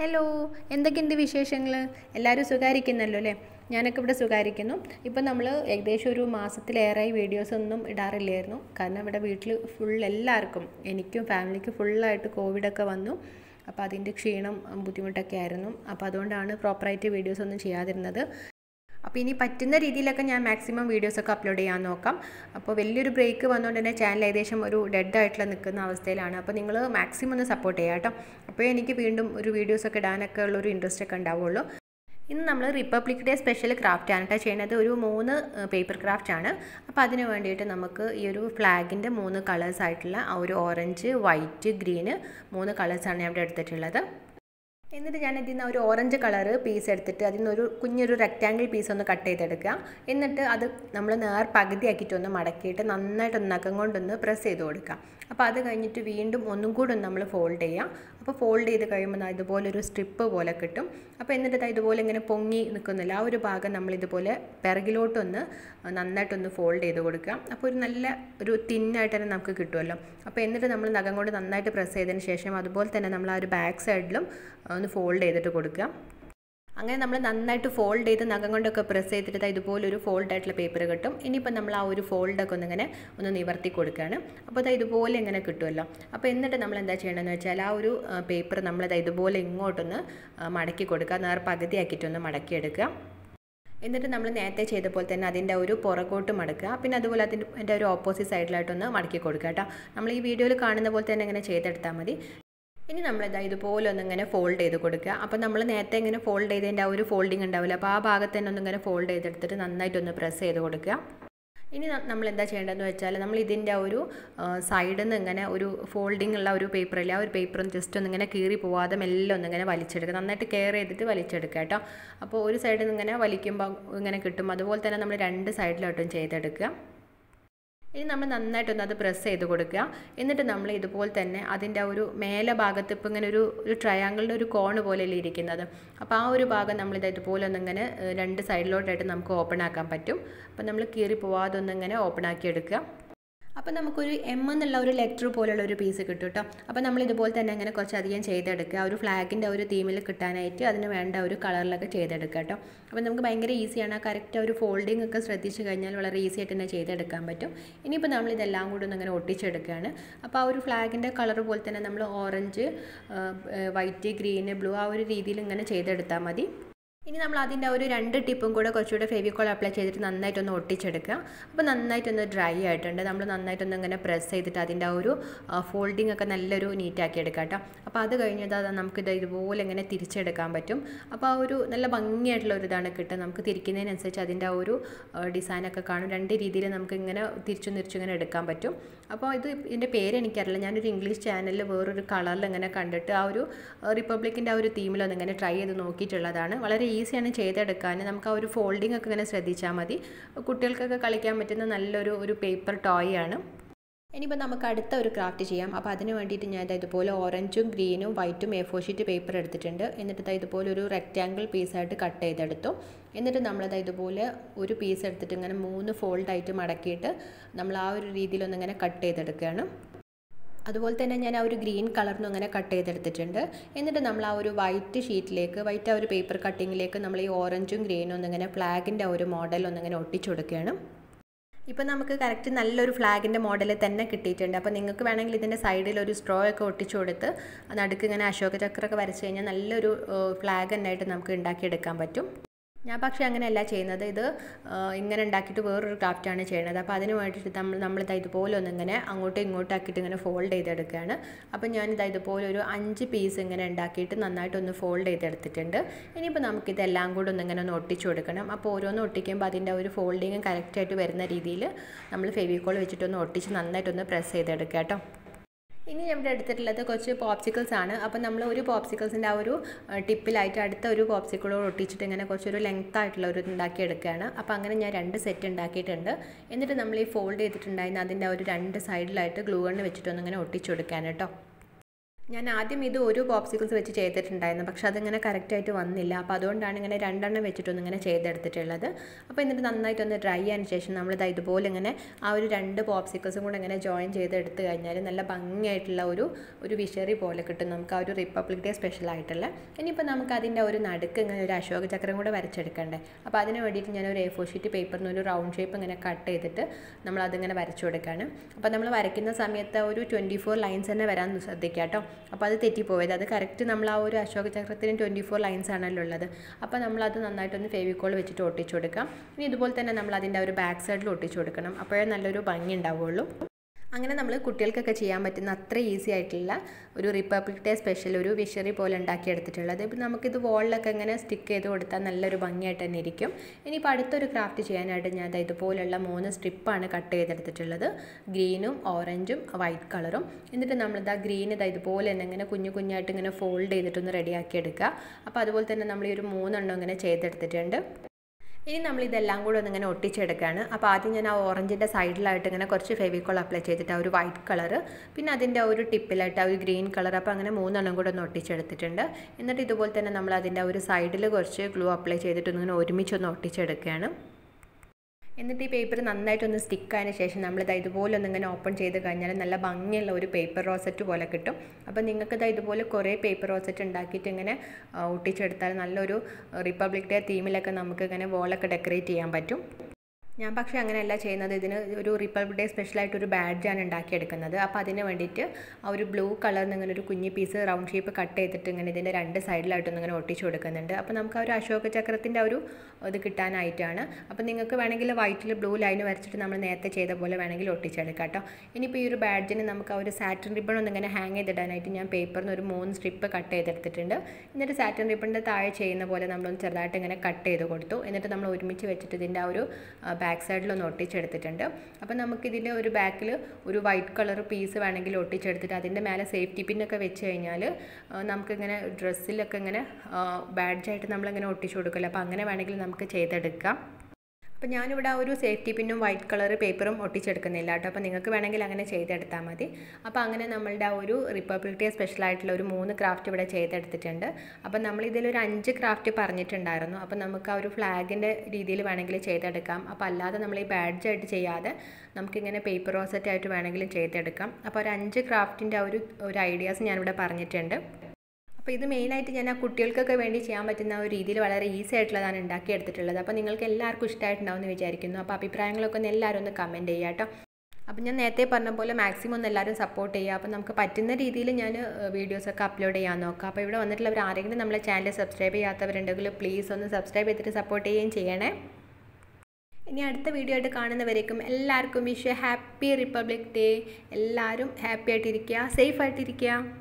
hello എന്തൊക്കെയുണ്ട് വിശേഷങ്ങൾ എല്ലാവരും സുഖാരിക്കുന്നല്ലോ അല്ലേ ഞാനൊക്കെ ഇവിടെ സുഖാരിക്കുന്നു ഇപ്പം നമ്മൾ ഏകദേശം ഒരു മാസത്തിലേറെയായി വീഡിയോസ് ഒന്നും ഇടാറില്ലായിരുന്നു കാരണം ഇവിടെ വീട്ടിൽ ഫുൾ എല്ലാവർക്കും എനിക്കും ഫാമിലിക്കും ഫുള്ളായിട്ട് കോവിഡൊക്കെ വന്നു അപ്പോൾ അതിൻ്റെ ക്ഷീണം ബുദ്ധിമുട്ടൊക്കെ ആയിരുന്നു അപ്പോൾ അതുകൊണ്ടാണ് പ്രോപ്പറായിട്ട് വീഡിയോസ് ഒന്നും ചെയ്യാതിരുന്നത് അപ്പോൾ ഇനി പറ്റുന്ന രീതിയിലൊക്കെ ഞാൻ മാക്സിമം വീഡിയോസൊക്കെ അപ്ലോഡ് ചെയ്യാൻ നോക്കാം അപ്പോൾ വലിയൊരു ബ്രേക്ക് വന്നുകൊണ്ട് തന്നെ ചാനൽ ഏകദേശം ഒരു ഡെഡ് ആയിട്ടുള്ള നിൽക്കുന്ന അവസ്ഥയിലാണ് അപ്പോൾ നിങ്ങൾ മാക്സിമം ഒന്ന് സപ്പോർട്ട് ചെയ്യാം കേട്ടോ അപ്പോഴേ എനിക്ക് വീണ്ടും ഒരു വീഡിയോസൊക്കെ ഇടാനൊക്കെ ഉള്ളൊരു ഇൻട്രസ്റ്റ് ഒക്കെ ഉണ്ടാവുള്ളൂ ഇന്ന് നമ്മൾ റിപ്പബ്ലിക് ഡേ സ്പെഷ്യൽ ക്രാഫ്റ്റ് ആണ് കേട്ടോ ചെയ്യുന്നത് ഒരു മൂന്ന് പേപ്പർ ക്രാഫ്റ്റ് ആണ് അപ്പോൾ അതിന് വേണ്ടിയിട്ട് നമുക്ക് ഈ ഒരു ഫ്ലാഗിൻ്റെ മൂന്ന് കളേഴ്സ് ആയിട്ടുള്ള ആ ഒരു ഓറഞ്ച് വൈറ്റ് ഗ്രീന് മൂന്ന് കളേഴ്സാണ് ഞാൻ ഇവിടെ എടുത്തിട്ടുള്ളത് എന്നിട്ട് ഞാൻ ഇതിൽ നിന്ന് ഒരു ഓറഞ്ച് കളറ് പീസ് എടുത്തിട്ട് അതിൽ നിന്നൊരു കുഞ്ഞൊരു റെക്റ്റാങ്കിൾ പീസ് ഒന്ന് കട്ട് ചെയ്തെടുക്കുക എന്നിട്ട് അത് നമ്മൾ നേർ പകുതിയാക്കിയിട്ട് ഒന്ന് മടക്കിയിട്ട് നന്നായിട്ട് ഒന്ന് നഖം കൊണ്ടൊന്ന് പ്രസ് ചെയ്ത് കൊടുക്കുക അപ്പോൾ അത് കഴിഞ്ഞിട്ട് വീണ്ടും ഒന്നും കൂടെ ഒന്ന് നമ്മൾ ഫോൾഡ് ചെയ്യുക അപ്പോൾ ഫോൾഡ് ചെയ്ത് കഴിയുമ്പോൾ ഇതുപോലൊരു സ്ട്രിപ്പ് പോലെ കിട്ടും അപ്പോൾ എന്നിട്ട് ഇത് ഇതുപോലെ ഇങ്ങനെ പൊങ്ങി നിൽക്കുന്നില്ല ആ ഒരു ഭാഗം നമ്മൾ ഇതുപോലെ പിറകിലോട്ടൊന്ന് നന്നായിട്ടൊന്ന് ഫോൾഡ് ചെയ്ത് കൊടുക്കുക അപ്പോൾ ഒരു നല്ല ഒരു തിന്നായിട്ട് തന്നെ നമുക്ക് കിട്ടുമല്ലോ അപ്പോൾ എന്നിട്ട് നമ്മൾ നഖം കൊണ്ട് നന്നായിട്ട് പ്രസ് ചെയ്തതിന് ശേഷം അതുപോലെ തന്നെ നമ്മൾ ആ ഒരു ബാക്ക് സൈഡിലും ഒന്ന് ഫോൾഡ് ചെയ്തിട്ട് കൊടുക്കുക അങ്ങനെ നമ്മൾ നന്നായിട്ട് ഫോൾഡ് ചെയ്ത് നഖം കൊണ്ടൊക്കെ പ്രസ് ചെയ്തിട്ട് ഇതുപോലെ ഒരു ഫോൾഡ് ആയിട്ടുള്ള പേപ്പർ കിട്ടും ഇനിയിപ്പോൾ നമ്മൾ ആ ഒരു ഫോൾഡൊക്കെ ഒന്ന് ഇങ്ങനെ ഒന്ന് നിവർത്തി കൊടുക്കുകയാണ് അപ്പോൾ അത് ഇതുപോലെ ഇങ്ങനെ കിട്ടുമല്ലോ അപ്പോൾ എന്നിട്ട് നമ്മൾ എന്താ ചെയ്യണമെന്ന് വെച്ചാൽ ആ ഒരു പേപ്പർ നമ്മളത് ഇതുപോലെ ഇങ്ങോട്ടൊന്ന് മടക്കി കൊടുക്കുക നേർ പകുതിയാക്കിയിട്ടൊന്ന് മടക്കിയെടുക്കുക എന്നിട്ട് നമ്മൾ നേരത്തെ ചെയ്ത പോലെ തന്നെ അതിൻ്റെ ഒരു പുറകോട്ട് മടക്കുക പിന്നെ അതുപോലെ അതിൻ്റെ എൻ്റെ ഒരു ഓപ്പോസിറ്റ് സൈഡിലായിട്ടൊന്ന് മടക്കി കൊടുക്കുക കേട്ടോ നമ്മൾ ഈ വീഡിയോയിൽ കാണുന്ന പോലെ തന്നെ ഇങ്ങനെ ചെയ്തെടുത്താൽ മതി ഇനി നമ്മളിതാ ഇതുപോലെ ഒന്നിങ്ങനെ ഫോൾഡ് ചെയ്ത് കൊടുക്കുക അപ്പോൾ നമ്മൾ നേരത്തെ ഇങ്ങനെ ഫോൾഡ് ചെയ്തതിൻ്റെ ആ ഒരു ഫോൾഡിങ് ഉണ്ടാവില്ല അപ്പോൾ ആ ഭാഗത്ത് തന്നെ ഒന്നിങ്ങനെ ഫോൾഡ് ചെയ്തെടുത്തിട്ട് നന്നായിട്ടൊന്ന് പ്രസ് ചെയ്ത് കൊടുക്കുക ഇനി നമ്മൾ എന്താ ചെയ്യേണ്ടതെന്ന് വെച്ചാൽ നമ്മൾ ഇതിൻ്റെ ഒരു സൈഡിൽ നിന്ന് ഇങ്ങനെ ഒരു ഫോൾഡിംഗ് ഉള്ള ഒരു പേപ്പറില്ല ആ ഒരു പേപ്പർ ജസ്റ്റ് ഒന്നിങ്ങനെ കീറി പോവാതെ മെല്ലെ ഒന്നിങ്ങനെ വലിച്ചെടുക്കുക നന്നായിട്ട് കെയർ ചെയ്തിട്ട് വലിച്ചെടുക്കുക കേട്ടോ അപ്പോൾ ഒരു സൈഡിൽ നിന്ന് ഇങ്ങനെ വലിക്കുമ്പോൾ ഇങ്ങനെ കിട്ടും അതുപോലെ തന്നെ നമ്മൾ രണ്ട് സൈഡിലോട്ടും ചെയ്തെടുക്കുക ഇനി നമ്മൾ നന്നായിട്ടൊന്ന് അത് പ്രസ് ചെയ്ത് കൊടുക്കുക എന്നിട്ട് നമ്മൾ ഇതുപോലെ തന്നെ അതിൻ്റെ ഒരു മേലെ ഭാഗത്ത് ഇപ്പോൾ ഇങ്ങനെ ഒരു ഒരു ട്രയാങ്കിളിൻ്റെ ഒരു കോണ് പോലെയല്ലേ ഇരിക്കുന്നത് അപ്പോൾ ആ ഒരു ഭാഗം നമ്മളിത് ഇതുപോലെ ഒന്നിങ്ങനെ രണ്ട് സൈഡിലോട്ടായിട്ട് നമുക്ക് ഓപ്പൺ ആക്കാൻ പറ്റും അപ്പോൾ നമ്മൾ കീറി പോവാതെ ഒന്നിങ്ങനെ ഓപ്പൺ ആക്കി എടുക്കുക അപ്പോൾ നമുക്കൊരു എം എന്നുള്ള ഒരു ലെറ്റർ പോലുള്ള ഒരു പീസ് കിട്ടും കേട്ടോ അപ്പോൾ നമ്മൾ ഇതുപോലെ തന്നെ അങ്ങനെ കുറച്ചധികം ചെയ്തെടുക്കുക ഒരു ഫ്ലാഗിൻ്റെ ഒരു തീമിൽ കിട്ടാനായിട്ട് അതിന് വേണ്ട ഒരു കളറിലൊക്കെ ചെയ്തെടുക്കുക കേട്ടോ അപ്പോൾ നമുക്ക് ഭയങ്കര ഈസിയാണ് ആ കറക്റ്റ് ഒരു ഫോൾഡിംഗ് ഒക്കെ ശ്രദ്ധിച്ച് കഴിഞ്ഞാൽ വളരെ ഈസി ആയിട്ട് തന്നെ ചെയ്തെടുക്കാൻ പറ്റും ഇനിയിപ്പോൾ നമ്മൾ ഇതെല്ലാം കൂടി ഒന്ന് അങ്ങനെ ഒട്ടിച്ചെടുക്കുകയാണ് അപ്പോൾ ആ ഒരു ഫ്ലാഗിൻ്റെ കളർ പോലെ തന്നെ നമ്മൾ ഓറഞ്ച് വൈറ്റ് ഗ്രീന് ബ്ലൂ ആ ഒരു രീതിയിൽ ഇങ്ങനെ ചെയ്തെടുത്താൽ മതി ഇനി നമ്മൾ അതിൻ്റെ ഒരു രണ്ട് ടിപ്പും കൂടെ കുറച്ചുകൂടെ ഫെവിക്കോൾ അപ്ലൈ ചെയ്തിട്ട് നന്നായിട്ടൊന്ന് ഒട്ടിച്ചെടുക്കുക അപ്പോൾ നന്നായിട്ടൊന്ന് ഡ്രൈ ആയിട്ടുണ്ട് നമ്മൾ നന്നായിട്ടൊന്ന് ഇങ്ങനെ പ്രസ് ചെയ്തിട്ട് അതിൻ്റെ ആ ഒരു ഫോൾഡിംഗ് ഒക്കെ നല്ലൊരു നീറ്റാക്കി എടുക്കാം കേട്ടോ അപ്പോൾ അത് കഴിഞ്ഞത് അത് നമുക്കിത് ഇതുപോലെ ഇങ്ങനെ തിരിച്ചെടുക്കാൻ പറ്റും അപ്പോൾ ആ ഒരു നല്ല ഭംഗിയായിട്ടുള്ള ഒരു ഇതാണ് കിട്ടുക നമുക്ക് തിരിക്കുന്നതിനനുസരിച്ച് അതിൻ്റെ ആ ഒരു ഡിസൈനൊക്കെ കാണും രണ്ട് രീതിയിൽ നമുക്ക് ഇങ്ങനെ തിരിച്ചും തിരിച്ചും ഇങ്ങനെ എടുക്കാൻ പറ്റും അപ്പോൾ ഇത് ഇതിൻ്റെ പേര് എനിക്കറിയില്ല ഞാനൊരു ഇംഗ്ലീഷ് ചാനലിൽ വേറൊരു കളറിൽ ഇങ്ങനെ കണ്ടിട്ട് ആ ഒരു റിപ്പബ്ലിക്കിൻ്റെ ആ ഒരു തീമിലൊന്ന് ഇങ്ങനെ ട്രൈ ചെയ്ത് നോക്കിയിട്ടുള്ളതാണ് വളരെ ഈസിയാണ് ചെയ്തെടുക്കാൻ നമുക്ക് ആ ഒരു ഫോൾഡിംഗ് ഒക്കെ ഇങ്ങനെ ശ്രദ്ധിച്ചാൽ മതി കുട്ടികൾക്കൊക്കെ കളിക്കാൻ പറ്റുന്ന നല്ലൊരു ഒരു പേപ്പർ ടോയ് ആണ് ഇനിയിപ്പോൾ നമുക്ക് അടുത്ത ഒരു ക്രാഫ്റ്റ് ചെയ്യാം അപ്പോൾ അതിന് വേണ്ടിയിട്ട് ഞാൻ ഇതുപോലെ ഓറഞ്ചും ഗ്രീനും വൈറ്റും എ ഫോർ ഷീറ്റ് പേപ്പർ എടുത്തിട്ടുണ്ട് എന്നിട്ട് ഇതുപോലെ ഒരു റെക്റ്റാങ്കിൾ പീസായിട്ട് കട്ട് ചെയ്തെടുത്തു എന്നിട്ട് നമ്മളത് ഇതുപോലെ ഒരു പീസ് എടുത്തിട്ട് ഇങ്ങനെ മൂന്ന് ഫോൾഡായിട്ട് മടക്കിയിട്ട് നമ്മൾ ആ ഒരു രീതിയിലൊന്നിങ്ങനെ കട്ട് ചെയ്തെടുക്കുകയാണ് അതുപോലെ തന്നെ ഞാൻ ആ ഒരു ഗ്രീൻ കളറിനും അങ്ങനെ കട്ട് ചെയ്തെടുത്തിട്ടുണ്ട് എന്നിട്ട് നമ്മൾ ആ ഒരു വൈറ്റ് ഷീറ്റിലേക്ക് വൈറ്റ് ആ ഒരു പേപ്പർ കട്ടിങ്ങിലേക്ക് നമ്മൾ ഈ ഓറഞ്ചും ഗ്രീനും ഒന്നിങ്ങനെ ഫ്ലാഗിൻ്റെ ആ ഒരു മോഡൽ ഒന്നിങ്ങനെ ഒട്ടിച്ചു കൊടുക്കുകയാണ് ഇപ്പോൾ നമുക്ക് കറക്റ്റ് നല്ലൊരു ഫ്ലാഗിൻ്റെ മോഡൽ തന്നെ കിട്ടിയിട്ടുണ്ട് അപ്പോൾ നിങ്ങൾക്ക് വേണമെങ്കിൽ ഇതിൻ്റെ സൈഡിൽ ഒരു സ്ട്രോ ഒക്കെ ഒട്ടിച്ചു കൊടുത്ത് നടുക്ക് ഇങ്ങനെ അശോക ചക്രമൊക്കെ വരച്ച് കഴിഞ്ഞാൽ നല്ലൊരു ഫ്ലാഗ് തന്നെയായിട്ട് നമുക്ക് ഉണ്ടാക്കിയെടുക്കാൻ പറ്റും ഞാൻ പക്ഷേ അങ്ങനെയല്ല ചെയ്യുന്നത് ഇത് ഇങ്ങനെ ഉണ്ടാക്കിയിട്ട് വേറൊരു ക്രാഫ്റ്റാണ് ചെയ്യുന്നത് അപ്പോൾ അതിന് വേണ്ടിയിട്ട് നമ്മൾ നമ്മളിത് ഇതുപോലെ ഒന്നിങ്ങനെ അങ്ങോട്ടും ഇങ്ങോട്ടും ആക്കിയിട്ട് ഇങ്ങനെ ഫോൾഡ് ചെയ്തെടുക്കുകയാണ് അപ്പോൾ ഞാനിത് ഇതുപോലെ ഒരു അഞ്ച് പീസ് ഇങ്ങനെ ഉണ്ടാക്കിയിട്ട് നന്നായിട്ടൊന്ന് ഫോൾഡ് ചെയ്തെടുത്തിട്ടുണ്ട് ഇനിയിപ്പോൾ നമുക്കിതെല്ലാം കൂടെ ഒന്നിങ്ങനെ ഒന്ന് ഒട്ടിച്ചു കൊടുക്കണം അപ്പോൾ ഓരോന്ന് ഒട്ടിക്കുമ്പോൾ അതിൻ്റെ ഒരു ഫോൾഡിങ് കറക്റ്റായിട്ട് വരുന്ന രീതിയിൽ നമ്മൾ ഫെവിക്കോൾ വെച്ചിട്ടൊന്ന് ഒട്ടിച്ച് നന്നായിട്ടൊന്ന് പ്രസ് ചെയ്തെടുക്കുക കേട്ടോ ഇനി നമ്മുടെ എടുത്തിട്ടുള്ളത് കുറച്ച് പോപ്സിക്കിൾസ് ആണ് അപ്പോൾ നമ്മൾ ഒരു പോപ്സിക്കിൾസിൻ്റെ ആ ഒരു ടിപ്പിലായിട്ട് അടുത്ത ഒരു പോപ്സിക്കിളോട് ഒട്ടിച്ചിട്ട് ഇങ്ങനെ കുറച്ചൊരു ലെങ്ത് ആയിട്ടുള്ള ഒരു ഉണ്ടാക്കി എടുക്കുകയാണ് അപ്പോൾ അങ്ങനെ ഞാൻ രണ്ട് സെറ്റ് ഉണ്ടാക്കിയിട്ടുണ്ട് എന്നിട്ട് നമ്മൾ ഈ ഫോൾഡ് ചെയ്തിട്ടുണ്ടായിരുന്ന അതിൻ്റെ ആ ഒരു രണ്ട് സൈഡിലായിട്ട് ഗ്ലൂ ഗണ്ണ് വെച്ചിട്ടൊന്ന് ഇങ്ങനെ ഒട്ടിച്ചു കൊടുക്കാൻ കേട്ടോ ഞാൻ ആദ്യം ഇത് ഒരു പോപ്സിക്കിൾസ് വെച്ച് ചെയ്തിട്ടുണ്ടായിരുന്നു പക്ഷെ അതിങ്ങനെ കറക്റ്റായിട്ട് വന്നില്ല അപ്പോൾ അതുകൊണ്ടാണ് ഇങ്ങനെ രണ്ടെണ്ണം വെച്ചിട്ടൊന്ന് ഇങ്ങനെ ചെയ്തെടുത്തിട്ടുള്ളത് അപ്പോൾ എന്നിട്ട് നന്നായിട്ടൊന്ന് ഡ്രൈ ആയതിനു ശേഷം നമ്മളിത് ഇതുപോലെ ഇങ്ങനെ ആ ഒരു രണ്ട് പോപ്സിക്കിൾസും കൂടെ ഇങ്ങനെ ജോയിൻ ചെയ്ത് എടുത്ത് കഴിഞ്ഞാൽ നല്ല ഭംഗിയായിട്ടുള്ള ഒരു ഒരു വിഷറി പോലെ കിട്ടും നമുക്ക് ആ ഒരു റിപ്പബ്ലിക് ഡേ സ്പെഷ്യൽ ആയിട്ടുള്ള ഇനിയിപ്പോൾ നമുക്ക് അതിൻ്റെ ഒരു നടുക്ക് ഇങ്ങനെ ഒരു അശോക ചക്രം കൂടെ വരച്ചെടുക്കണ്ടേ അപ്പോൾ അതിന് വേണ്ടിയിട്ട് ഞാൻ ഒരു എ ഫോർ ഷീറ്റ് പേപ്പറിന് ഒരു റൗണ്ട് ഷേപ്പ് ഇങ്ങനെ കട്ട് ചെയ്തിട്ട് നമ്മൾ അതിങ്ങനെ വരച്ചു കൊടുക്കുകയാണ് അപ്പോൾ നമ്മൾ വരയ്ക്കുന്ന സമയത്ത് ഒരു ട്വൻറ്റി ഫോർ ലൈൻസ് തന്നെ വരാൻ ശ്രദ്ധിക്കുക കേട്ടോ അപ്പോൾ അത് തെറ്റിപ്പോയത് അത് കറക്റ്റ് നമ്മൾ ആ ഒരു അശോക ചക്രത്തിന് ട്വൻറ്റി ഫോർ ലൈൻസ് ആണല്ലോ ഉള്ളത് അപ്പോൾ നമ്മളത് നന്നായിട്ടൊന്ന് ഫെവിക്കോൾ വെച്ചിട്ട് ഒട്ടിച്ചു കൊടുക്കാം ഇനി ഇതുപോലെ തന്നെ നമ്മൾ അതിൻ്റെ ഒരു ബാക്ക് സൈഡിൽ ഒട്ടിച്ചു കൊടുക്കണം അപ്പോഴേ നല്ലൊരു ഭംഗി ഉണ്ടാവുള്ളൂ അങ്ങനെ നമ്മൾ കുട്ടികൾക്കൊക്കെ ചെയ്യാൻ പറ്റുന്ന അത്ര ഈസി ആയിട്ടുള്ള ഒരു റിപ്പബ്ലിക് ഡേ സ്പെഷ്യൽ ഒരു വിഷറി പോലെ ഉണ്ടാക്കിയെടുത്തിട്ടുള്ളത് ഇപ്പം നമുക്കിത് വോളിലൊക്കെ ഇങ്ങനെ സ്റ്റിക്ക് ചെയ്ത് കൊടുത്താൽ നല്ലൊരു ഭംഗിയായിട്ട് തന്നെ ഇരിക്കും ഇനിയിപ്പോൾ അടുത്തൊരു ക്രാഫ്റ്റ് ചെയ്യാനായിട്ട് ഞാൻ ഇതുപോലുള്ള മൂന്ന് സ്ട്രിപ്പാണ് കട്ട് ചെയ്തെടുത്തിട്ടുള്ളത് ഗ്രീനും ഓറഞ്ചും വൈറ്റ് കളറും എന്നിട്ട് നമ്മളിത് ആ ഗ്രീൻ ഇതാ ഇതുപോലെ തന്നെ ഇങ്ങനെ കുഞ്ഞു കുഞ്ഞായിട്ട് ഇങ്ങനെ ഫോൾഡ് ചെയ്തിട്ടൊന്ന് റെഡിയാക്കി എടുക്കുക അപ്പോൾ അതുപോലെ തന്നെ നമ്മൾ ഈ ഒരു മൂന്നെണ്ണം ഇങ്ങനെ ചെയ്തെടുത്തിട്ടുണ്ട് ഇനി നമ്മൾ ഇതെല്ലാം കൂടെ ഒന്ന് ഇങ്ങനെ ഒട്ടിച്ചെടുക്കുകയാണ് അപ്പോൾ ആദ്യം ഞാൻ ആ ഓറഞ്ചിൻ്റെ സൈഡിലായിട്ട് ഇങ്ങനെ കുറച്ച് ഫെവിക്കോൾ അപ്ലൈ ചെയ്തിട്ട് ആ ഒരു വൈറ്റ് കളർ പിന്നെ അതിൻ്റെ ഒരു ടിപ്പിലായിട്ട് ആ ഒരു ഗ്രീൻ കളർ അപ്പോൾ അങ്ങനെ മൂന്നെണ്ണം കൂടെ ഒന്ന് ഒട്ടിച്ചെടുത്തിട്ടുണ്ട് എന്നിട്ട് ഇതുപോലെ തന്നെ നമ്മൾ അതിൻ്റെ ഒരു സൈഡിൽ കുറച്ച് ഗ്ലൂ അപ്ലൈ ചെയ്തിട്ട് ഇങ്ങനെ ഒരുമിച്ചൊന്ന് ഒട്ടിച്ചെടുക്കുകയാണ് എന്നിട്ട് ഈ പേപ്പർ നന്നായിട്ടൊന്ന് സ്റ്റിക്കായതിന് ശേഷം നമ്മളിത് ഇതുപോലെ ഒന്ന് ഇങ്ങനെ ഓപ്പൺ ചെയ്ത് കഴിഞ്ഞാൽ നല്ല ഭംഗിയുള്ള ഒരു പേപ്പർ റോസറ്റ് പോലെ കിട്ടും അപ്പോൾ നിങ്ങൾക്ക് ഇതാ ഇതുപോലെ കുറേ പേപ്പർ റോസറ്റ് ഉണ്ടാക്കിയിട്ട് ഇങ്ങനെ ഒട്ടിച്ചെടുത്താൽ നല്ലൊരു റിപ്പബ്ലിക് ഡേ തീമിലൊക്കെ നമുക്ക് ഇങ്ങനെ വോളൊക്കെ ഡെക്കറേറ്റ് ചെയ്യാൻ പറ്റും ഞാൻ പക്ഷേ അങ്ങനെയല്ല ചെയ്യുന്നത് ഇതിന് ഒരു റിപ്പബ്ലിക് ഡേ സ്പെഷ്യലായിട്ട് ഒരു ബാഡ്ജാണ് ഉണ്ടാക്കിയെടുക്കുന്നത് അപ്പോൾ അതിന് വേണ്ടിയിട്ട് ആ ഒരു ബ്ലൂ കളറിൽ ഇങ്ങനെ ഒരു കുഞ്ഞി പീസ് റൗണ്ട് ഷേപ്പ് കട്ട് ചെയ്തിട്ട് ഇങ്ങനെ ഇതിൻ്റെ രണ്ട് സൈഡിലായിട്ടൊന്ന് ഇങ്ങനെ ഒട്ടിച്ചു കൊടുക്കുന്നുണ്ട് അപ്പോൾ നമുക്ക് ആ ഒരു അശോക ചക്രത്തിൻ്റെ ഒരു ഇത് കിട്ടാനായിട്ടാണ് അപ്പോൾ നിങ്ങൾക്ക് വേണമെങ്കിൽ വൈറ്റിൽ ബ്ലൂ ലൈൻ വരച്ചിട്ട് നമ്മൾ നേരത്തെ ചെയ്ത പോലെ വേണമെങ്കിൽ ഒട്ടിച്ചെടുക്കാം കേട്ടോ ഇനിയിപ്പോൾ ഈ ഒരു ബാഡ്ജിന് നമുക്ക് ആ ഒരു സാറ്റൻ റിബൺ ഒന്ന് ഇങ്ങനെ ഹാങ് ചെയ്തിടാനായിട്ട് ഞാൻ പേപ്പറിന് ഒരു മൂന്ന് സ്ട്രിപ്പ് കട്ട് ചെയ്തെടുത്തിട്ടുണ്ട് എന്നിട്ട് സാറ്റൻ റിബണിൻ്റെ താഴെ ചെയ്യുന്ന പോലെ നമ്മളൊന്ന് ചെറുതായിട്ട് ഇങ്ങനെ കട്ട് ചെയ്ത് കൊടുത്തു എന്നിട്ട് നമ്മൾ ഒരുമിച്ച് വെച്ചിട്ട് ഇതിൻ്റെ ആ ഒരു ബാക്ക് സൈഡിലൊന്ന് ഒട്ടിച്ചെടുത്തിട്ടുണ്ട് അപ്പോൾ നമുക്കിതിൽ ഒരു ബാക്കിൽ ഒരു വൈറ്റ് കളർ പീസ് വേണമെങ്കിൽ ഒട്ടിച്ചെടുത്തിട്ട് അതിൻ്റെ മേലെ സേഫ്റ്റി പിന്നൊക്കെ വെച്ച് കഴിഞ്ഞാൽ നമുക്കിങ്ങനെ ഡ്രസ്സിലൊക്കെ ഇങ്ങനെ ബാഡ്ജായിട്ട് നമ്മളിങ്ങനെ ഒട്ടിച്ചു കൊടുക്കില്ല അപ്പോൾ അങ്ങനെ വേണമെങ്കിൽ നമുക്ക് ചെയ്തെടുക്കാം അപ്പോൾ ഞാനിവിടെ ആ ഒരു സേഫ്റ്റി പിന്നും വൈറ്റ് കളർ പേപ്പറും ഒട്ടിച്ചെടുക്കുന്നില്ല കേട്ടോ അപ്പോൾ നിങ്ങൾക്ക് വേണമെങ്കിൽ അങ്ങനെ ചെയ്തെടുത്താൽ മതി അപ്പോൾ അങ്ങനെ നമ്മളുടെ ആ ഒരു റിപ്പബ്ലിക് ഡേ സ്പെഷ്യൽ ആയിട്ടുള്ള ഒരു മൂന്ന് ക്രാഫ്റ്റ് ഇവിടെ ചെയ്തെടുത്തിട്ടുണ്ട് അപ്പോൾ നമ്മൾ ഇതിലൊരു അഞ്ച് ക്രാഫ്റ്റ് പറഞ്ഞിട്ടുണ്ടായിരുന്നു അപ്പോൾ നമുക്ക് ആ ഒരു ഫ്ലാഗിൻ്റെ രീതിയിൽ വേണമെങ്കിൽ ചെയ്തെടുക്കാം അപ്പോൾ അല്ലാതെ നമ്മൾ ഈ ബാഡ്ജായിട്ട് ചെയ്യാതെ നമുക്കിങ്ങനെ പേപ്പർ റോസറ്റ് ആയിട്ട് വേണമെങ്കിലും ചെയ്തെടുക്കാം അപ്പോൾ ഒരു അഞ്ച് ക്രാഫ്റ്റിൻ്റെ ആ ഒരു ഒരു ഐഡിയാസ് ഞാനിവിടെ പറഞ്ഞിട്ടുണ്ട് അപ്പോൾ ഇത് മെയിനായിട്ട് ഞാൻ ആ കുട്ടികൾക്കൊക്കെ വേണ്ടി ചെയ്യാൻ പറ്റുന്ന ഒരു രീതിയിൽ വളരെ ഈസി ആയിട്ടുള്ളതാണ് ഉണ്ടാക്കിയെടുത്തിട്ടുള്ളത് അപ്പോൾ നിങ്ങൾക്ക് എല്ലാവർക്കും ഇഷ്ടമായിട്ടുണ്ടാവും എന്ന് വിചാരിക്കുന്നു അപ്പോൾ അഭിപ്രായങ്ങളൊക്കെ ഒന്ന് എല്ലാവരും ഒന്ന് കമൻറ്റ് ചെയ്യുക കേട്ടോ അപ്പോൾ ഞാൻ നേരത്തെ പറഞ്ഞ പോലെ മാക്സിമം ഒന്ന് എല്ലാവരും സപ്പോർട്ട് ചെയ്യുക അപ്പോൾ നമുക്ക് പറ്റുന്ന രീതിയിൽ ഞാൻ വീഡിയോസൊക്കെ അപ്ലോഡ് ചെയ്യാൻ നോക്കാം അപ്പോൾ ഇവിടെ വന്നിട്ടുള്ളവർ ആരെങ്കിലും നമ്മളെ ചാനൽ സബ്സ്ക്രൈബ് ചെയ്യാത്തവരുണ്ടെങ്കിൽ പ്ലീസ് ഒന്ന് സബ്സ്ക്രൈബ് ചെയ്തിട്ട് സപ്പോർട്ട് ചെയ്യുകയും ചെയ്യണേ ഇനി അടുത്ത വീഡിയോ ആയിട്ട് കാണുന്നവരേക്കും എല്ലാവർക്കും വിഷ് ഹാപ്പി റിപ്പബ്ലിക് ഡേ എല്ലാവരും ഹാപ്പി ആയിട്ടിരിക്കുക സേഫ് ആയിട്ടിരിക്കുക